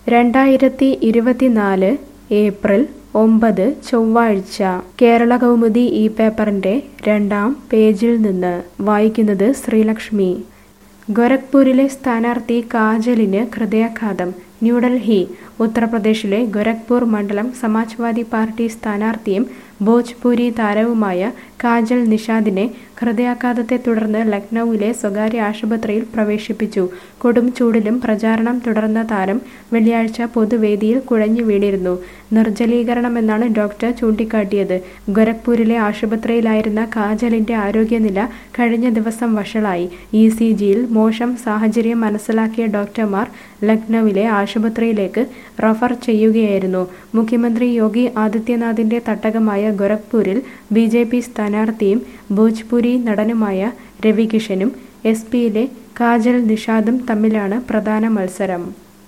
രണ്ടായിരത്തി ഇരുപത്തിനാല് ഏപ്രിൽ ഒമ്പത് ചൊവ്വാഴ്ച കേരള കൗമുദി ഈ പേപ്പറിന്റെ രണ്ടാം പേജിൽ നിന്ന് വായിക്കുന്നത് ശ്രീലക്ഷ്മി ഗോരഖ്പൂരിലെ സ്ഥാനാർത്ഥി കാജലിന് ഹൃദയാഘാതം ന്യൂഡൽഹി ഉത്തർപ്രദേശിലെ ഗോരഖ്പൂർ മണ്ഡലം സമാജ്വാദി പാർട്ടി സ്ഥാനാർത്ഥിയും ഭോജ്പുരി താരവുമായ കാജൽ നിഷാദിനെ ഹൃദയാഘാതത്തെ തുടർന്ന് ലക്നൌവിലെ സ്വകാര്യ ആശുപത്രിയിൽ പ്രവേശിപ്പിച്ചു കൊടും ചൂടിലും പ്രചാരണം തുടർന്ന താരം വെള്ളിയാഴ്ച പൊതുവേദിയിൽ കുഴഞ്ഞു വീണിരുന്നു നിർജ്ജലീകരണമെന്നാണ് ഡോക്ടർ ചൂണ്ടിക്കാട്ടിയത് ഗോരഖ്പൂരിലെ ആശുപത്രിയിലായിരുന്ന കാജലിന്റെ ആരോഗ്യനില കഴിഞ്ഞ ദിവസം വഷളായി ഇ സി ജിയിൽ മോശം സാഹചര്യം മനസ്സിലാക്കിയ ഡോക്ടർമാർ ലക്നൌവിലെ ആശുപത്രിയിലേക്ക് റഫർ ചെയ്യുകയായിരുന്നു മുഖ്യമന്ത്രി യോഗി ആദിത്യനാഥിന്റെ തട്ടകമായ ഗോരഖ്പൂരിൽ ബി ജെ പി സ്ഥാനാർത്ഥിയും ഭോജ്പുരി നടനുമായ രവി കിഷനും എസ് പിയിലെ കാജൽ നിഷാദും തമ്മിലാണ് പ്രധാന മത്സരം